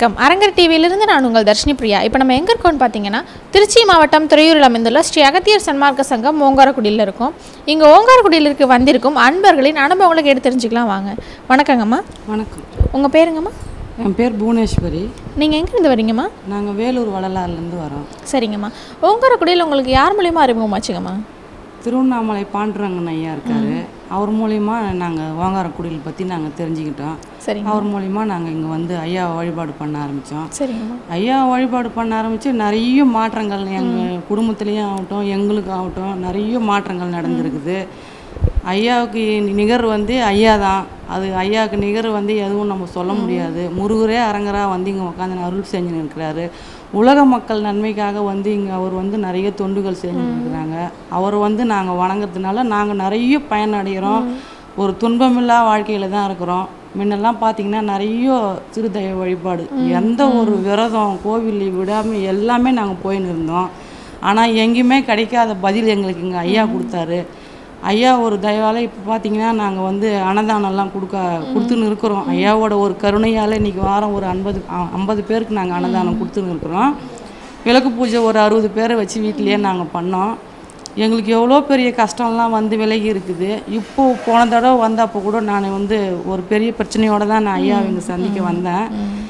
வணக்கம் அரங்கர் டிவியிலிருந்து நான் உங்கள் தர்ஷினி பிரியா இப்போ நம்ம எங்கே இருக்கோம்னு பார்த்தீங்கன்னா திருச்சி மாவட்டம் துறையூரில் அமைந்துள்ள ஸ்ரீ அகத்தியர் சன்மார்க்க சங்கம் ஓங்காரக்குடியில் இருக்கும் இங்கே ஓங்காரக்குடியிலிருக்கு வந்திருக்கும் அன்பர்களின் அனுபவங்களை கேட்டு தெரிஞ்சுக்கலாம் வாங்க வணக்கங்கம்மா வணக்கம் உங்கள் பேருங்கம்மா என் பேர் புவனேஸ்வரி நீங்கள் எங்கேருந்து வரீங்கம்மா நாங்கள் வேலூர் வள்ளலார்லேருந்து வரோம் சரிங்கம்மா ஓங்காரக்குடியில் உங்களுக்கு யார் மூலியமாக அறிமுகமாச்சுங்கம்மா திருவண்ணாமலை பாண்டுரங்கன் ஐயா இருக்கார் அவர் மூலிமா நாங்கள் ஓங்காரக்குடியில் பற்றி நாங்கள் தெரிஞ்சுக்கிட்டோம் சரிங்க அவர் மூலிமா நாங்கள் இங்கே வந்து ஐயா வழிபாடு பண்ண ஆரம்பித்தோம் சரிங்கம்மா ஐயா வழிபாடு பண்ண ஆரம்பித்து நிறைய மாற்றங்கள் எங்கள் குடும்பத்துலேயும் ஆகட்டும் எங்களுக்கு ஆகட்டும் நிறைய மாற்றங்கள் நடந்திருக்குது ஐயாவுக்கு நிகர் வந்து ஐயா தான் அது ஐயாவுக்கு நிகர் வந்து எதுவும் நம்ம சொல்ல முடியாது முருகரே அரங்கராக வந்து இங்கே உட்காந்து அருள் செஞ்சுன்னு இருக்கிறாரு உலக மக்கள் நன்மைக்காக வந்து இங்கே அவர் வந்து நிறைய தொண்டுகள் செஞ்சுட்டு இருக்கிறாங்க அவர் வந்து நாங்கள் வணங்குறதுனால நாங்கள் நிறைய பயனடைகிறோம் ஒரு துன்பமில்லா வாழ்க்கையில் தான் இருக்கிறோம் முன்னெல்லாம் பார்த்தீங்கன்னா நிறைய சிறுதெய்வ வழிபாடு எந்த ஒரு விரதம் கோவில் விடாமல் எல்லாமே நாங்கள் போயின்னு இருந்தோம் ஆனால் எங்கேயுமே கிடைக்காத பதில் எங்களுக்கு இங்கே ஐயா கொடுத்தாரு ஐயா ஒரு தயவால் இப்போ பார்த்தீங்கன்னா நாங்கள் வந்து அன்னதானம்லாம் கொடுக்க கொடுத்துன்னு இருக்கிறோம் ஐயாவோட ஒரு கருணையால் இன்றைக்கி வாரம் ஒரு ஐம்பது ஐம்பது பேருக்கு நாங்கள் அன்னதானம் கொடுத்துன்னு இருக்கிறோம் விளக்கு பூஜை ஒரு அறுபது பேரை வச்சு வீட்டிலேயே நாங்கள் பண்ணோம் எங்களுக்கு எவ்வளோ பெரிய கஷ்டம்லாம் வந்து விலகி இருக்குது இப்போ போன தடவை வந்தப்போ கூட நான் வந்து ஒரு பெரிய பிரச்சனையோட தான் நான் ஐயா இங்கே சந்திக்க வந்தேன்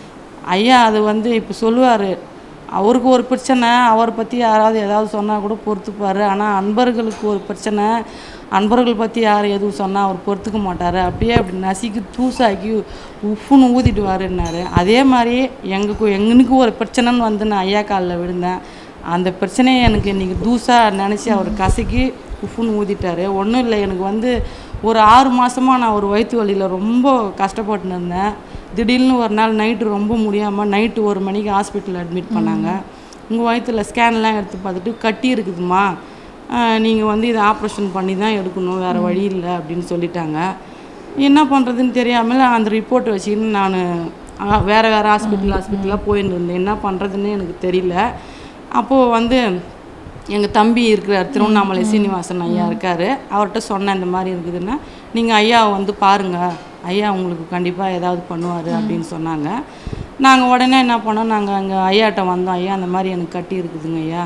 ஐயா அது வந்து இப்போ சொல்லுவார் அவருக்கு ஒரு பிரச்சனை அவரை பற்றி யாராவது ஏதாவது சொன்னால் கூட பொறுத்துப்பார் ஆனால் அன்பர்களுக்கு ஒரு பிரச்சனை அன்பர்கள் பற்றி யார் எதுவும் சொன்னால் அவர் பொறுத்துக்க மாட்டார் அப்படியே அப்படி நசுக்கி தூசாக்கி உப்புன்னு ஊதிட்டுவாருன்னாரு அதே மாதிரி எங்களுக்கு எங்களுக்கு ஒரு பிரச்சனைன்னு வந்து நான் ஐயா காலில் விழுந்தேன் அந்த பிரச்சனையை எனக்கு இன்றைக்கி தூசாக நினச்சி அவர் கசக்கி உப்புன்னு ஊதிட்டாரு ஒன்றும் இல்லை எனக்கு வந்து ஒரு ஆறு மாதமாக நான் ஒரு வயிற்று வலியில் ரொம்ப கஷ்டப்பட்டுன்னு இருந்தேன் திடீர்னு ஒரு நாள் நைட்டு ரொம்ப முடியாமல் நைட்டு ஒரு மணிக்கு ஹாஸ்பிட்டலில் அட்மிட் பண்ணாங்க உங்கள் வயிற்றுல ஸ்கேன்லாம் எடுத்து பார்த்துட்டு கட்டி இருக்குதுமா நீங்கள் வந்து இதை ஆப்ரேஷன் பண்ணி தான் எடுக்கணும் வேறு வழி இல்லை அப்படின்னு சொல்லிட்டாங்க என்ன பண்ணுறதுன்னு தெரியாமல் அந்த ரிப்போர்ட்டை வச்சுக்கின்னு நான் வேறு வேறு ஹாஸ்பிட்டல் ஹாஸ்பிட்டலாக போயின்னு இருந்தேன் என்ன பண்ணுறதுன்னு எனக்கு தெரியல அப்போது வந்து எங்கள் தம்பி இருக்கிறார் திருவண்ணாமலை சீனிவாசன் ஐயா இருக்கார் அவர்கிட்ட சொன்னேன் இந்த மாதிரி இருக்குதுன்னா நீங்கள் ஐயாவை வந்து பாருங்கள் ஐயா உங்களுக்கு கண்டிப்பாக ஏதாவது பண்ணுவார் அப்படின்னு சொன்னாங்க நாங்கள் உடனே என்ன பண்ணோம் நாங்கள் அங்கே ஐயாட்ட வந்தோம் ஐயா அந்த மாதிரி எனக்கு கட்டி இருக்குதுங்க ஐயா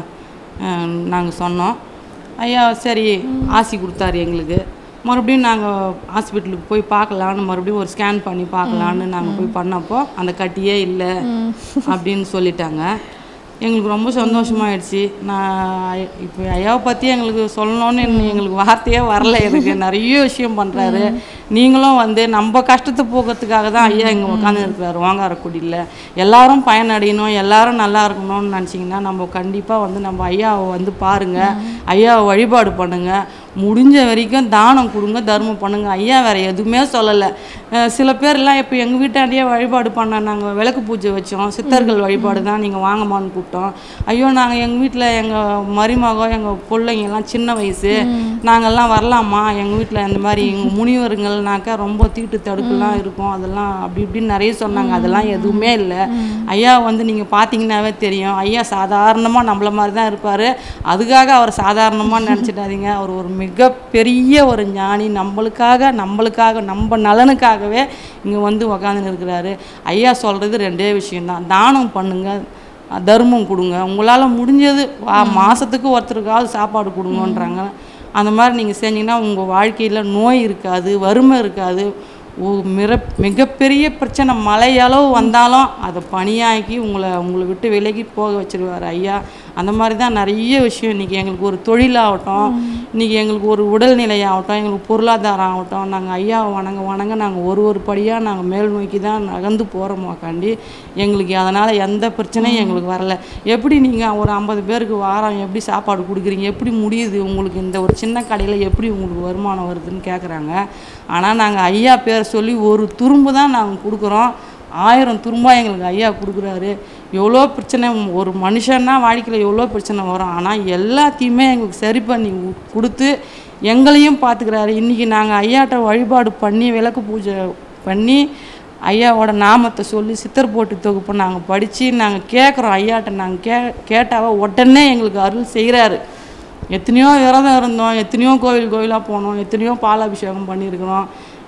நாங்கள் சொன்னோம் ஐயா சரி ஆசி கொடுத்தாரு எங்களுக்கு மறுபடியும் நாங்கள் ஹாஸ்பிட்டலுக்கு போய் பார்க்கலான்னு மறுபடியும் ஒரு ஸ்கேன் பண்ணி பார்க்கலான்னு நாங்கள் போய் பண்ணப்போ அந்த கட்டியே இல்லை அப்படின்னு சொல்லிட்டாங்க எங்களுக்கு ரொம்ப சந்தோஷமாயிடுச்சு நான் இப்போ ஐயாவை பற்றி எங்களுக்கு சொல்லணும்னு இன்னும் எங்களுக்கு வார்த்தையே வரல எனக்கு நிறைய விஷயம் பண்ணுறாரு நீங்களும் வந்து நம்ம கஷ்டத்தை போக்குறதுக்காக தான் ஐயா இங்கே உட்காந்து இருக்கிறாரு வாங்காரக்குடியில் எல்லாரும் பயனடையணும் எல்லாரும் நல்லா இருக்கணும்னு நினச்சிங்கன்னா நம்ம கண்டிப்பாக வந்து நம்ம ஐயாவை வந்து பாருங்கள் ஐயாவை வழிபாடு பண்ணுங்கள் முடிஞ்ச வரைக்கும் தானம் கொடுங்க தர்மம் பண்ணுங்க ஐயா வேறு எதுவுமே சொல்லலை அஹ் சில பேர்லாம் இப்போ எங்கள் வீட்டாண்டியே வழிபாடு பண்ண நாங்கள் விளக்கு பூஜை வச்சோம் சித்தர்கள் வழிபாடு தான் நீங்கள் வாங்கம்மான்னு கூப்பிட்டோம் ஐயோ நாங்கள் எங்கள் வீட்டில் எங்கள் மருமகம் எங்கள் பிள்ளைங்க எல்லாம் சின்ன வயசு நாங்கள்லாம் வரலாமா எங்கள் வீட்டில் இந்த மாதிரி எங்கள் முனிவருங்கள்னாக்கா ரொம்ப தீட்டு தடுப்புலாம் இருக்கும் அதெல்லாம் அப்படி இப்படின்னு நிறைய சொன்னாங்க அதெல்லாம் எதுவுமே இல்லை ஐயா வந்து நீங்கள் பார்த்தீங்கன்னாவே தெரியும் ஐயா சாதாரணமாக நம்மள மாதிரி தான் இருப்பார் அதுக்காக அவர் சாதாரணமாக நினச்சிடாதீங்க அவர் ஒரு மிகப்பெரிய ஒரு ஞானி நம்மளுக்காக நம்மளுக்காக நம்ம நலனுக்காகவே இங்கே வந்து உக்காந்துன்னு இருக்கிறாரு ஐயா சொல்கிறது ரெண்டே விஷயம்தான் தானம் பண்ணுங்க தர்மம் கொடுங்க உங்களால் முடிஞ்சது வா மாதத்துக்கு ஒருத்தருக்காவது சாப்பாடு கொடுங்கன்றாங்க அந்த மாதிரி நீங்கள் செஞ்சீங்கன்னா உங்கள் வாழ்க்கையில் நோய் இருக்காது வறுமை இருக்காது ஒ- மிர மிகப்பெரிய பிரச்சனை மழையளவு வந்தாலும் அதை பனியாக்கி உங்களை உங்களை விட்டு விலகி போக வச்சிருவார் ஐயா அந்த மாதிரி தான் நிறைய விஷயம் இன்றைக்கி எங்களுக்கு ஒரு தொழிலாகட்டும் இன்றைக்கி எங்களுக்கு ஒரு உடல்நிலை ஆகட்டும் எங்களுக்கு பொருளாதாரம் ஆகட்டும் நாங்கள் ஐயாவை வணங்க வணங்க நாங்கள் ஒரு ஒரு படியாக நாங்கள் மேல் நோக்கி தான் நகர்ந்து போகிறோமாக்காண்டி எங்களுக்கு அதனால் எந்த பிரச்சனையும் எங்களுக்கு வரல எப்படி நீங்கள் ஒரு ஐம்பது பேருக்கு வாரம் எப்படி சாப்பாடு கொடுக்குறீங்க எப்படி முடியுது உங்களுக்கு இந்த ஒரு சின்ன கடையில் எப்படி உங்களுக்கு வருமானம் வருதுன்னு கேட்குறாங்க ஆனால் நாங்கள் ஐயா பேர் சொல்லி ஒரு துரும்பு தான் நாங்கள் கொடுக்குறோம் ஆயிரம் துரும்பா எங்களுக்கு ஐயா கொடுக்குறாரு எவ்வளோ பிரச்சனை ஒரு மனுஷன்னா வாழ்க்கையில் எவ்வளோ பிரச்சனை வரும் ஆனால் எல்லாத்தையுமே எங்களுக்கு சரி பண்ணி கு- கொடுத்து எங்களையும் பார்த்துக்கிறாரு இன்றைக்கி நாங்கள் ஐயாட்ட வழிபாடு பண்ணி விளக்கு பூஜை பண்ணி ஐயாவோட நாமத்தை சொல்லி சித்தர் போட்டு தொகுப்பு நாங்கள் படித்து நாங்கள் கேட்குறோம் ஐயாட்ட நாங்கள் கே கேட்டாவ உடனே எங்களுக்கு அருள் செய்கிறாரு எத்தனையோ விரதம் இருந்தோம் எத்தனையோ கோவில் கோவிலாக போனோம் எத்தனையோ பாலாபிஷேகம் பண்ணியிருக்கிறோம்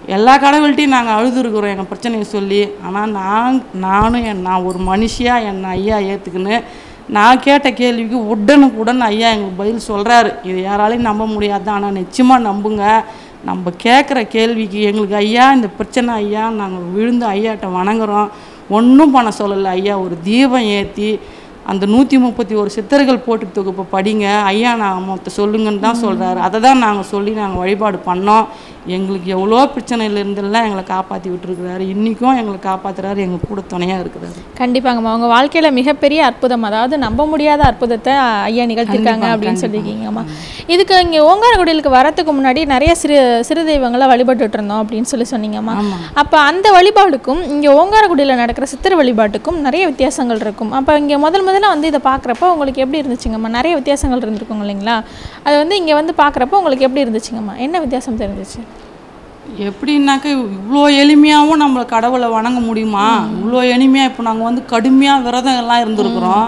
எல்லா கடவுள்கிட்டையும் நாங்கள் அழுதுருக்குறோம் எங்கள் பிரச்சனையை சொல்லி ஆனால் நான் நானும் என் நான் ஒரு மனுஷியாக என்னை ஐயா ஏற்றுக்குன்னு நான் கேட்ட கேள்விக்கு உடனுக்குடன் ஐயா எங்களுக்கு பதில் சொல்கிறாரு இது யாராலையும் நம்ப முடியாது ஆனால் நிச்சயமாக நம்புங்க நம்ம கேட்குற கேள்விக்கு எங்களுக்கு ஐயா இந்த பிரச்சனை ஐயா நாங்கள் விழுந்து ஐயாட்ட வணங்குறோம் ஒன்றும் பண்ண சொல்லலை ஐயா ஒரு தீபம் ஏற்றி அந்த நூற்றி முப்பத்தி ஒரு சித்தர்கள் போட்டு தொகுப்பை படிங்க ஐயா நாமத்தை சொல்லுங்கன்னு தான் சொல்கிறாரு அதை தான் நாங்கள் சொல்லி நாங்கள் வழிபாடு பண்ணோம் எங்களுக்கு எவ்வளோ பிரச்சனையில இருந்தெல்லாம் எங்களை காப்பாற்றி விட்டுருக்குறாரு இன்றைக்கும் எங்களை காப்பாற்றுறாரு எங்கள் கூட துணையாக இருக்கிறாரு கண்டிப்பாங்கம்மா உங்கள் வாழ்க்கையில் மிகப்பெரிய அற்புதம் அதாவது நம்ப முடியாத அற்புதத்தை ஐயா நிகழ்த்திருக்காங்க கண்டிப்பா, அப்படின்னு கண்டிப்பா. சொல்லியிருக்கீங்கம்மா இதுக்கு இங்கே ஓங்காரக்குடிலுக்கு வரத்துக்கு முன்னாடி நிறைய சிறு சிறு தெய்வங்களை வழிபட்டுட்டு இருந்தோம் அப்படின்னு சொல்லி சொன்னீங்கம்மா ஆமாம் அப்போ அந்த வழிபாடுக்கும் இங்கே ஓங்காரக்குடியில் நடக்கிற சித்திர வழிபாட்டுக்கும் நிறைய வித்தியாசங்கள் இருக்கும் அப்போ இங்கே முதல் முதல்ல வந்து இதை பார்க்குறப்ப உங்களுக்கு எப்படி இருந்துச்சுங்கம்மா நிறைய வித்தியாசங்கள் இருந்திருக்கும் இல்லைங்களா அது வந்து இங்கே வந்து பார்க்குறப்ப உங்களுக்கு எப்படி இருந்துச்சுங்கம்மா என்ன வித்தியாசம் தெரிஞ்சிச்சு எப்படின்னாக்க இவ்வளோ எளிமையாகவும் நம்மளை கடவுளை வணங்க முடியுமா இவ்வளோ எளிமையாக இப்போ நாங்கள் வந்து கடுமையாக விரதம் எல்லாம் இருந்திருக்கிறோம்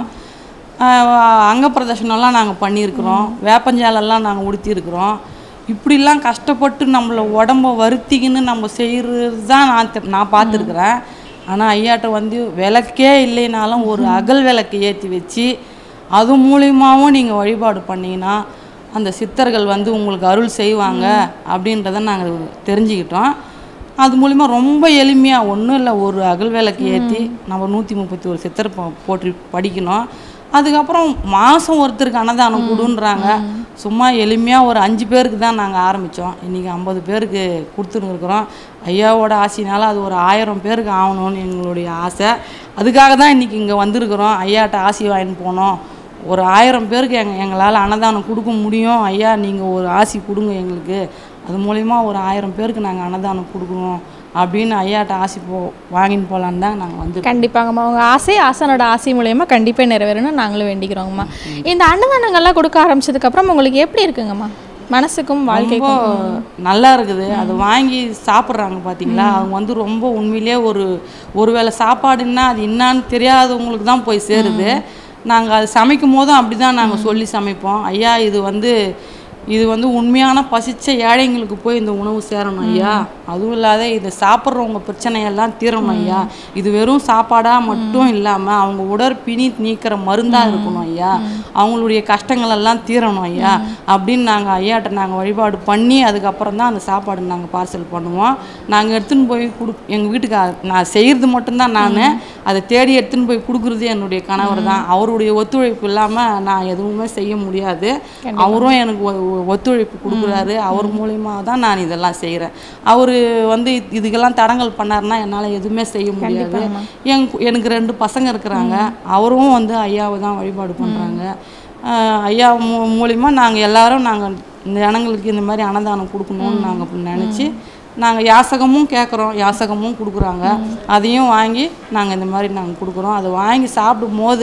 ஆஹ் அங்க பிரதர்ஷனம்லாம் நாங்கள் பண்ணியிருக்கிறோம் வேப்பஞ்சாலெல்லாம் நாங்கள் உடுத்தியிருக்கிறோம் இப்படிலாம் கஷ்டப்பட்டு நம்மளை உடம்ப வருத்திக்கின்னு நம்ம செய்கிறது தான் நான் தெ- நான் பார்த்துருக்குறேன் ஆனால் ஐயாட்ட வந்து விளக்கே இல்லைனாலும் ஒரு அகல் விளக்கு ஏற்றி வச்சு அது மூலியமாகவும் நீங்கள் வழிபாடு பண்ணீங்கன்னா அந்த சித்தர்கள் வந்து உங்களுக்கு அருள் செய்வாங்க அப்படின்றத நாங்கள் தெரிஞ்சுக்கிட்டோம் அது மூலிமா ரொம்ப எளிமையாக ஒன்றும் இல்லை ஒரு அகல் விளக்கு ஏற்றி நம்ம நூற்றி முப்பத்தி ஒரு சித்தர் போ- போற்றி படிக்கணும் அதுக்கப்புறம் மாதம் ஒருத்தருக்கு அன்னதானம் கொடுன்றாங்க சும்மா எளிமையாக ஒரு அஞ்சு பேருக்கு தான் நாங்கள் ஆரம்பித்தோம் இன்றைக்கி ஐம்பது பேருக்கு கொடுத்துன்னு இருக்கிறோம் ஐயாவோட ஆசைனால அது ஒரு ஆயிரம் பேருக்கு ஆகணும்னு எங்களுடைய ஆசை அதுக்காக தான் இன்றைக்கி இங்கே வந்திருக்கிறோம் ஐயாட்ட ஆசை வாங்கின்னு போனோம் ஒரு ஆயிரம் பேருக்கு எங்க எங்களால் அன்னதானம் கொடுக்க முடியும் ஐயா நீங்கள் ஒரு ஆசி கொடுங்க எங்களுக்கு அது மூலிமா ஒரு ஆயிரம் பேருக்கு நாங்கள் அன்னதானம் கொடுக்கணும் அப்படின்னு ஐயாட்ட ஆசி போ வாங்கின்னு போகலான்னு தான் நாங்கள் வந்து கண்டிப்பாங்கம்மா உங்கள் ஆசை ஆசனோட ஆசை மூலயமா கண்டிப்பாக நிறைவேறணும்னு நாங்களும் வேண்டிக்கிறோங்கம்மா இந்த அன்னதானங்கள்லாம் கொடுக்க ஆரம்பிச்சதுக்கப்புறம் உங்களுக்கு எப்படி இருக்குங்கம்மா மனசுக்கும் ரொம்ப வாழ்க்கைக்கும் நல்லா இருக்குது அதை வாங்கி சாப்பிட்றாங்க பார்த்தீங்களா அவங்க வந்து ரொம்ப உண்மையிலே ஒரு ஒருவேளை சாப்பாடுன்னா அது என்னான்னு தெரியாதவங்களுக்கு தான் போய் சேருது நாங்கள் அது சமைக்கும் போதும் அப்படி தான் நாங்கள் சொல்லி சமைப்போம் ஐயா இது வந்து இது வந்து உண்மையான பசிச்ச ஏழைங்களுக்கு போய் இந்த உணவு சேரணும் ஐயா அதுவும் இல்லாத இதை சாப்பிட்றவங்க பிரச்சனையெல்லாம் தீரணும் ஐயா இது வெறும் சாப்பாடாக மட்டும் இல்லாமல் அவங்க உடற்பிணி நீக்கிற மருந்தாக இருக்கணும் ஐயா அவங்களுடைய கஷ்டங்கள் எல்லாம் தீரணும் ஐயா அப்படின்னு நாங்கள் ஐயாட்ட நாங்கள் வழிபாடு பண்ணி அதுக்கப்புறம் தான் அந்த சாப்பாடு நாங்கள் பார்சல் பண்ணுவோம் நாங்கள் எடுத்துன்னு போய் கொடு எங்கள் வீட்டுக்கு நான் செய்கிறது மட்டும்தான் நான் அதை தேடி எடுத்துன்னு போய் கொடுக்குறது என்னுடைய கணவர் தான் அவருடைய ஒத்துழைப்பு இல்லாமல் நான் எதுவுமே செய்ய முடியாது அவரும் எனக்கு ஒ- ஒ- ஒத்துழைப்பு கொடுக்குறாரு அவர் மூலியமா தான் நான் இதெல்லாம் செய்கிறேன் அவர் வந்து இது- இதுக்கெல்லாம் தடங்கல் பண்ணாருன்னா என்னால் எதுவுமே செய்ய முடியாது என் எனக்கு ரெண்டு பசங்க இருக்கிறாங்க அவரும் வந்து ஐயாவை தான் வழிபாடு பண்ணுறாங்க ஐயா மூ மூலிமா நாங்கள் எல்லாரும் நாங்கள் இந்த ஜனங்களுக்கு இந்த மாதிரி அன்னதானம் கொடுக்கணும்னு நாங்கள் நினச்சி நாங்கள் யாசகமும் கேட்குறோம் யாசகமும் கொடுக்குறாங்க அதையும் வாங்கி நாங்கள் இந்த மாதிரி நாங்கள் கொடுக்குறோம் அதை வாங்கி சாப்பிடும் போது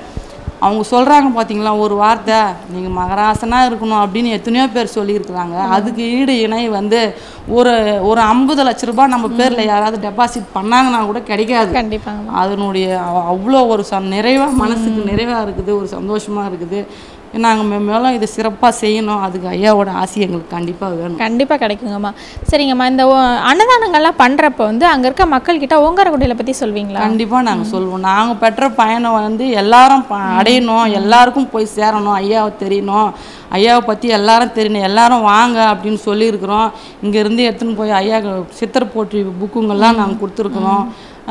அவங்க சொல்கிறாங்க பார்த்தீங்களா ஒரு வார்த்தை நீங்கள் மகராசனாக இருக்கணும் அப்படின்னு எத்தனையோ பேர் சொல்லியிருக்கிறாங்க அதுக்கு ஈடு இணை வந்து ஒரு ஒரு ஐம்பது லட்ச ரூபாய் நம்ம பேரில் யாராவது டெபாசிட் பண்ணாங்கன்னா கூட கிடைக்காது கண்டிப்பாங்கம்மா அதனுடைய அவ- அவ்வளோ ஒரு ச நிறைவாக மனசுக்கு நிறைவாக இருக்குது ஒரு சந்தோஷமாக இருக்குது நாங்கள் மே மேலும் இதை சிறப்பாக செய்யணும் அதுக்கு ஐயாவோட ஆசை எங்களுக்கு கண்டிப்பாக வேணும் கண்டிப்பாக கிடைக்குங்கம்மா சரிங்கம்மா இந்த ஓ- அன்னதானங்கள்லாம் பண்ணுறப்ப வந்து அங்கே இருக்க மக்கள்கிட்ட ஓங்காரக்குடியில பற்றி சொல்வீங்களா கண்டிப்பாக நாங்கள் சொல்லுவோம் நாங்கள் பெற்ற பயணம் வந்து எல்லாரும் ப- அடையணும் எல்லாருக்கும் போய் சேரணும் ஐயாவை தெரியணும் ஐயாவை பற்றி எல்லாரும் தெரியணும் எல்லாரும் வாங்க அப்படின்னு சொல்லியிருக்கிறோம் இங்கேருந்து எடுத்துன்னு போய் ஐயா சித்தர் போற்றி புக்குங்கெல்லாம் நாங்கள் கொடுத்துருக்குறோம்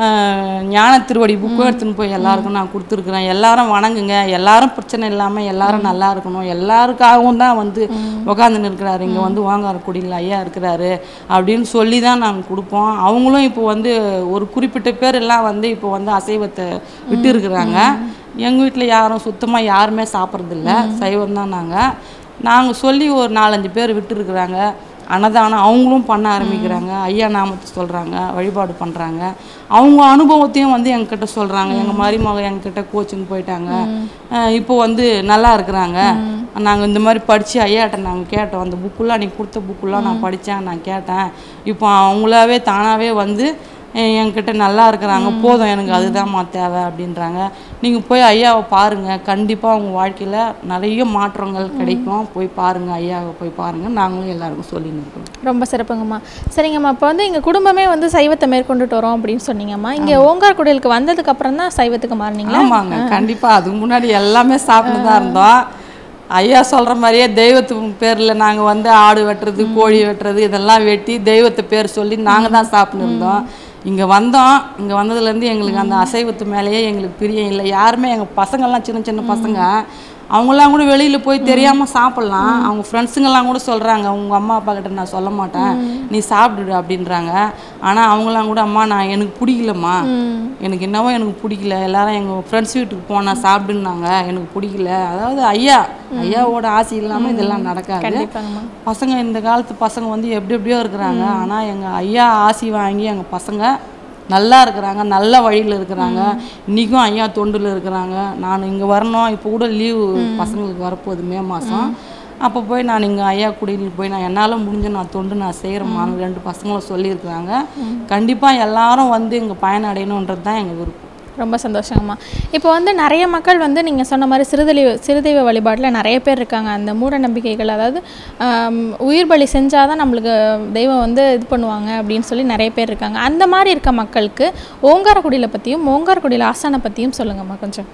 ஆஹ் ஞான திருவடி புக்கும் எடுத்துன்னு போய் எல்லாருக்கும் நான் கொடுத்துருக்குறேன் எல்லாரும் வணங்குங்க எல்லாரும் பிரச்சனை இல்லாமல் எல்லாரும் நல்லா இருக்கணும் எல்லாருக்காகவும் தான் வந்து உக்காந்துன்னு இருக்கிறாரு இங்கே வந்து வாங்காரக்குடியில் ஐயா இருக்கிறாரு அப்படின்னு சொல்லி தான் நாங்கள் கொடுப்போம் அவங்களும் இப்போ வந்து ஒரு குறிப்பிட்ட பேர் எல்லாம் வந்து இப்போ வந்து அசைவத்தை விட்டு இருக்கிறாங்க எங்கள் வீட்டில் யாரும் சுத்தமாக யாருமே சாப்பிட்றதில்ல சைவம் தான் நாங்கள் நாங்கள் சொல்லி ஒரு நாலஞ்சு பேர் விட்டுருக்குறாங்க அன்னதானம் அவங்களும் பண்ண ஆரம்பிக்கிறாங்க ஐயா நாமத்தை சொல்கிறாங்க வழிபாடு பண்ணுறாங்க அவங்க அனுபவத்தையும் வந்து எங்ககிட்ட சொல்கிறாங்க எங்கள் மருமக எங்ககிட்ட கோச்சிங் போயிட்டாங்க அஹ் இப்போ வந்து நல்லா இருக்கிறாங்க நாங்கள் இந்த மாதிரி படித்து ஐயாட்ட நாங்கள் கேட்டோம் அந்த புக்குலாம் நீ கொடுத்த புக்குலாம் நான் படித்தேன் நான் கேட்டேன் இப்போ அவங்களாவே தானாகவே வந்து எ- என்கிட்ட நல்லா இருக்கிறாங்க போதும் எனக்கு அதுதான்மா தேவை அப்படின்றாங்க நீங்கள் போய் ஐயாவை பாருங்கள் கண்டிப்பாக உங்கள் வாழ்க்கையில் நிறைய மாற்றங்கள் கிடைக்கும் போய் பாருங்கள் ஐயாவை போய் பாருங்கள் நாங்களும் எல்லாருக்கும் சொல்லின்னு இருக்கோம் ரொம்ப சிறப்புங்கம்மா சரிங்கம்மா இப்போ வந்து எங்கள் குடும்பமே வந்து சைவத்தை மேற்கொண்டுட்டு வரோம் அப்படின்னு சொன்னீங்கம்மா இங்கே ஓங்கார் குடிலுக்கு வந்ததுக்கு அப்புறம் தான் சைவத்துக்கு மாறினீங்களா ஆமாங்க கண்டிப்பாக அதுக்கு முன்னாடி எல்லாமே சாப்பிட்டு தான் இருந்தோம் ஐயா சொல்கிற மாதிரியே தெய்வத்து பேரில் நாங்கள் வந்து ஆடு வெட்டுறது கோழி வெட்டுறது இதெல்லாம் வெட்டி தெய்வத்தை பேர் சொல்லி நாங்கள் தான் சாப்பிட்டு இருந்தோம் இங்கே வந்தோம் இங்கே வந்ததுலேருந்து எங்களுக்கு அந்த அசைவத்து மேலேயே எங்களுக்கு பிரியம் இல்லை யாருமே எங்கள் பசங்கள்லாம் சின்ன சின்ன பசங்க அவங்களாம் கூட வெளியில் போய் தெரியாமல் சாப்பிட்லாம் அவங்க ஃப்ரெண்ட்ஸுங்கெல்லாம் கூட சொல்கிறாங்க உங்கள் அம்மா அப்பா கிட்ட நான் சொல்ல மாட்டேன் நீ சாப்பிடுடு அப்படின்றாங்க ஆனால் அவங்களாம் கூட அம்மா நான் எனக்கு பிடிக்கலம்மா எனக்கு என்னவோ எனக்கு பிடிக்கல எல்லாரும் எங்கள் ஃப்ரெண்ட்ஸ் வீட்டுக்கு போனால் சாப்பிடுன்னாங்க எனக்கு பிடிக்கல அதாவது ஐயா ஐயாவோட ஆசை இல்லாமல் இதெல்லாம் நடக்காது கண்டிப்பாங்கம்மா பசங்க இந்த காலத்து பசங்க வந்து எப்படி எப்படியோ இருக்கிறாங்க ஆனால் எங்கள் ஐயா ஆசி வாங்கி எங்கள் பசங்க நல்லா இருக்கிறாங்க நல்ல வழியில் இருக்கிறாங்க இன்றைக்கும் ஐயா தொண்டில் இருக்கிறாங்க நான் இங்கே வரணும் இப்போ கூட லீவு பசங்களுக்கு வரப்போகுது மே மாதம் அப்போ போய் நான் இங்கே ஐயா குடியில் போய் நான் என்னால் முடிஞ்ச நான் தொண்டு நான் செய்கிறேம்மான்னு ரெண்டு பசங்களும் சொல்லியிருக்கிறாங்க கண்டிப்பாக எல்லாரும் வந்து இங்கே பயனடையணுன்றது தான் எங்கள் விருப்பம் ரொம்ப சந்தோஷங்கம்மா இப்போ வந்து நிறைய மக்கள் வந்து நீங்கள் சொன்ன மாதிரி சிறுதெய்வ சிறுதெய்வ வழிபாட்டில் நிறைய பேர் இருக்காங்க அந்த மூட நம்பிக்கைகள் அதாவது ஆம், உயிர் பலி செஞ்சால் தான் நம்மளுக்கு தெய்வம் வந்து இது பண்ணுவாங்க அப்படின்னு சொல்லி நிறைய பேர் இருக்காங்க அந்த மாதிரி இருக்க மக்களுக்கு ஓங்காரக்குடியில் பற்றியும் ஓங்காரக்குடியில் ஆசானை பற்றியும் சொல்லுங்கம்மா கொஞ்சம்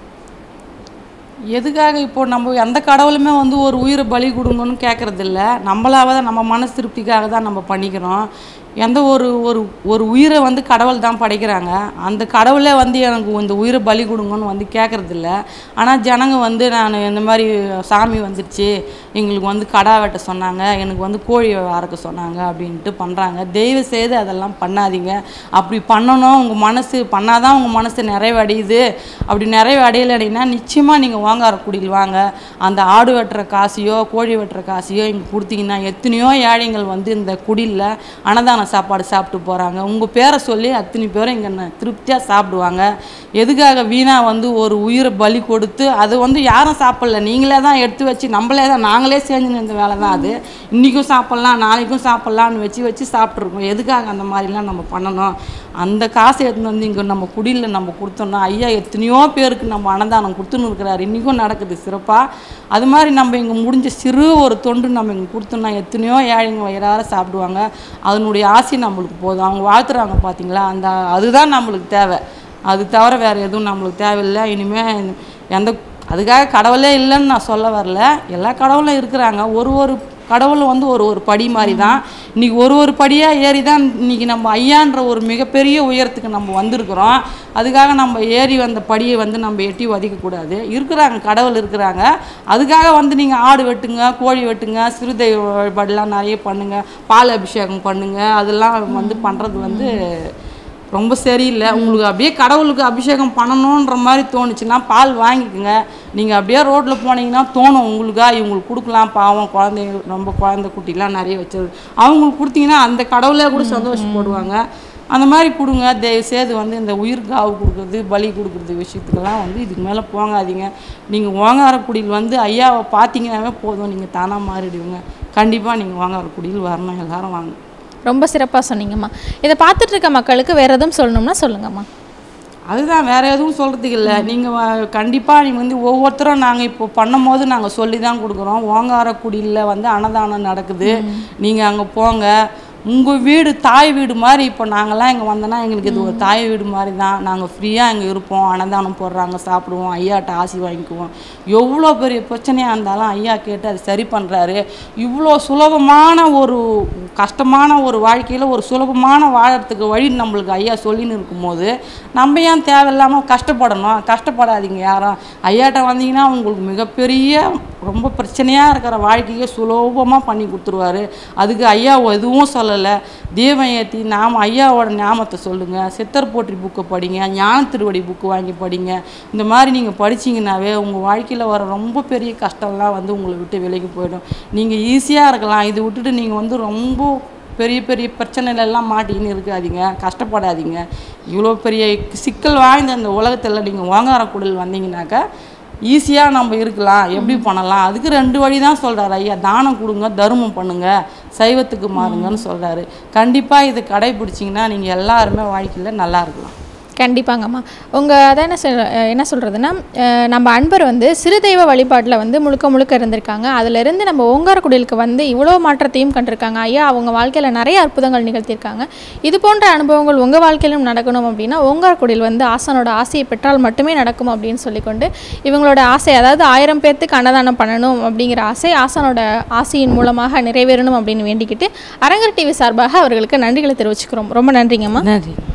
எதுக்காக இப்போ நம்ம எந்த கடவுளுமே வந்து ஒரு உயிரை பலி கொடுங்கன்னு கேட்கறதில்ல நம்மளாவே தான் நம்ம மனசு திருப்திக்காக தான் நம்ம பண்ணிக்கிறோம் எந்த ஒரு ஒரு ஒரு உயிரை வந்து கடவுள் தான் படைக்கிறாங்க அந்த கடவுளே வந்து எனக்கு இந்த உயிரை பலி கொடுங்கன்னு வந்து கேட்கறதில்ல ஆனால் ஜனங்க வந்து நான் இந்த மாதிரி சாமி வந்துடுச்சு எங்களுக்கு வந்து கடா வெட்ட சொன்னாங்க எனக்கு வந்து கோழி அறக்க சொன்னாங்க அப்படின்ட்டு பண்ணுறாங்க தயவு செய்து அதெல்லாம் பண்ணாதீங்க அப்படி பண்ணணும் உங்கள் மனசு பண்ணாதான் உங்கள் மனசு நிறைவடையுது அப்படி நிறைவடையலைன்னா நிச்சயமாக நீங்கள் வாங்கார குடியில் வாங்க அந்த ஆடு வெட்டுற காசையோ கோழி வெட்டுற காசையோ இங்கே கொடுத்தீங்கன்னா எத்தனையோ ஏழைகள் வந்து இந்த குடியில் அன்னதான சாப்பாடு சாப்பிட்டு போகிறாங்க உங்கள் பேரை சொல்லி அத்தனை பேரும் இங்கே திருப்தியாக சாப்பிடுவாங்க எதுக்காக வீணாக வந்து ஒரு உயிரை பலி கொடுத்து அது வந்து யாரும் சாப்பிடல நீங்களே தான் எடுத்து வச்சு நம்மளே தான் நாங்களே செஞ்சுன்னு இந்த வேலை தான் அது இன்றைக்கும் சாப்பிட்லாம் நாளைக்கும் சாப்பிட்லான்னு வச்சு வச்சு சாப்பிட்ருக்கோம் எதுக்காக அந்த மாதிரிலாம் நம்ம பண்ணணும் அந்த காசை எடுத்துன்னு வந்து இங்கே நம்ம குடியில் நம்ம கொடுத்தோம்னா ஐயா எத்தனையோ பேருக்கு நம்ம அன்னதானம் கொடுத்துன்னு இருக்கிறாரு இன்றைக்கும் நடக்குது சிறப்பாக அது மாதிரி நம்ம இங்கே முடிஞ்ச சிறு ஒரு தொண்டு நம்ம இங்கே கொடுத்தோம்னா எத்தனையோ ஏழைங்க வயிறார சாப்பிடுவாங்க அதனுடைய ஆசை நம்மளுக்கு போதும் அவங்க வாழ்த்துறாங்க பார்த்தீங்களா அந்த அதுதான் நம்மளுக்கு தேவை அது தவிர வேறு எதுவும் நம்மளுக்கு தேவையில்லை இனிமேல் எந்த அதுக்காக கடவுளே இல்லைன்னு நான் சொல்ல வரல எல்லா கடவுளும் இருக்கிறாங்க ஒரு ஒரு கடவுளும் வந்து ஒரு ஒரு படி மாதிரி தான் இன்றைக்கி ஒரு ஒரு படியாக ஏறி தான் இன்றைக்கி நம்ம ஐயான்ற ஒரு மிகப்பெரிய உயரத்துக்கு நம்ம வந்திருக்கிறோம் அதுக்காக நம்ம ஏறி வந்த படியை வந்து நம்ம எட்டி உதைக்கக்கூடாது இருக்கிறாங்க கடவுள் இருக்கிறாங்க அதுக்காக வந்து நீங்கள் ஆடு வெட்டுங்க கோழி வெட்டுங்க சிறுதெய்வ வழிபாடுலாம் நிறைய பண்ணுங்க பால் அபிஷேகம் பண்ணுங்க அதெல்லாம் வந்து பண்ணுறது வந்து ரொம்ப சரியில்லை உங்களுக்கு அப்படியே கடவுளுக்கு அபிஷேகம் பண்ணணுன்ற மாதிரி தோணுச்சுன்னா பால் வாங்கிக்கோங்க நீங்கள் அப்படியே ரோட்டில் போனீங்கன்னா தோணும் உங்களுக்கா இவங்களுக்கு கொடுக்கலாம் பாவம் குழந்தைங்க ரொம்ப குழந்தை குட்டிலாம் நிறைய வச்சது அவங்களுக்கு கொடுத்தீங்கன்னா அந்த கடவுளே கூட சந்தோஷப்படுவாங்க அந்த மாதிரி கொடுங்க தயவு செய்து வந்து இந்த உயிர் காவு கொடுக்குறது பலி கொடுக்குறது விஷயத்துக்கெல்லாம் வந்து இதுக்கு மேலே போகாதீங்க நீங்கள் ஓங்காரக்குடியில் வந்து ஐயாவை பார்த்தீங்கன்னாவே போதும் நீங்கள் தானாக மாறிடுவீங்க கண்டிப்பாக நீங்கள் ஓங்காரக்குடியில் வரணும் எல்லாரும் வாங்க ரொம்ப சிறப்பாக சொன்னீங்கம்மா இதை பார்த்துட்டு இருக்க மக்களுக்கு வேறு எதுவும் சொல்லணும்னா சொல்லுங்கம்மா அதுதான் வேற எதுவும் சொல்கிறதுக்கு இல்லை நீங்கள் கண்டிப்பாக நீங்கள் வந்து ஒவ்வொருத்தரும் நாங்கள் இப்போ பண்ணும்போது நாங்கள் சொல்லி தான் கொடுக்குறோம் ஓங்காரக்குடியில் வந்து அன்னதானம் நடக்குது நீங்கள் அங்கே போங்க உங்கள் வீடு தாய் வீடு மாதிரி இப்போ நாங்கள்லாம் இங்கே வந்தோன்னா எங்களுக்கு இது ஒரு தாய் வீடு மாதிரி தான் நாங்கள் ஃப்ரீயாக இங்கே இருப்போம் அன்னதானம் போடுறாங்க சாப்பிடுவோம் ஐயாட்ட ஆசி வாங்கிக்குவோம் எவ்வளோ பெரிய பிரச்சனையாக இருந்தாலும் ஐயா கேட்டு அது சரி பண்ணுறாரு இவ்வளோ சுலபமான ஒரு கஷ்டமான ஒரு வாழ்க்கையில் ஒரு சுலபமான வாழறதுக்கு வழி நம்மளுக்கு ஐயா சொல்லின்னு இருக்கும்போது நம்ம ஏன் தேவையில்லாமல் கஷ்டப்படணும் கஷ்டப்படாதீங்க யாரும் ஐயாட்ட வந்தீங்கன்னா உங்களுக்கு மிகப்பெரிய ரொம்ப பிரச்சனையாக இருக்கிற வாழ்க்கையை சுலபமாக பண்ணி கொடுத்துருவாரு அதுக்கு ஐயா எதுவும் சொல்லலை தீபம் ஏற்றி நாம் ஐயாவோட ஞாபகத்தை சொல்லுங்கள் சித்தர் போற்றி புக்கை படிங்க ஞான திருவடி புக்கு வாங்கி படிங்க இந்த மாதிரி நீங்கள் படிச்சீங்கன்னாவே உங்கள் வாழ்க்கையில் வர ரொம்ப பெரிய கஷ்டம்லாம் வந்து உங்களை விட்டு விலகி போயிடும் நீங்கள் ஈஸியாக இருக்கலாம் இதை விட்டுட்டு நீங்கள் வந்து ரொம்ப பெரிய பெரிய பிரச்சனையில எல்லாம் மாட்டிக்கின்னு இருக்காதீங்க கஷ்டப்படாதீங்க இவ்வளோ பெரிய சிக்கல் வாய்ந்த அந்த உலகத்தில் நீங்கள் ஓங்காரக்குடல் வந்தீங்கன்னாக்கா ஈஸியாக நம்ம இருக்கலாம் எப்படி பண்ணலாம் அதுக்கு ரெண்டு வழி தான் சொல்கிறாரு ஐயா தானம் கொடுங்க தர்மம் பண்ணுங்க சைவத்துக்கு மாறுங்கன்னு சொல்கிறாரு கண்டிப்பாக இது கடைபிடிச்சிங்கன்னா நீங்கள் எல்லாருமே வாழ்க்கையில் நல்லா இருக்கலாம் கண்டிப்பாங்கம்மா உங்கள் அதான் என்ன சொல் அஹ் என்ன சொல்கிறதுனா நம்ம அன்பர் வந்து சிறு தெய்வ வழிபாட்டில் வந்து முழுக்க முழுக்க இருந்திருக்காங்க அதிலிருந்து நம்ம ஓங்காரக்குடிலுக்கு வந்து இவ்வளோ மாற்றத்தையும் கண்டிருக்காங்க ஐயா அவங்க வாழ்க்கையில் நிறைய அற்புதங்கள் நிகழ்த்தியிருக்காங்க இது போன்ற அனுபவங்கள் உங்கள் வாழ்க்கையிலும் நடக்கணும் அப்படின்னா ஓங்காரக்குடியில் வந்து ஆசானோட ஆசையை பெற்றால் மட்டுமே நடக்கும் அப்படின்னு சொல்லிக்கொண்டு இவங்களோட ஆசை அதாவது ஆயிரம் பேர்த்துக்கு அன்னதானம் பண்ணணும் அப்படிங்கிற ஆசை ஆசானோட ஆசையின் மூலமாக நிறைவேறணும் அப்படின்னு வேண்டிக்கிட்டு அரங்கர் டிவி சார்பாக அவர்களுக்கு நன்றிகளை தெரிவிச்சுக்கிறோம் ரொம்ப நன்றிங்கம்மா நன்றி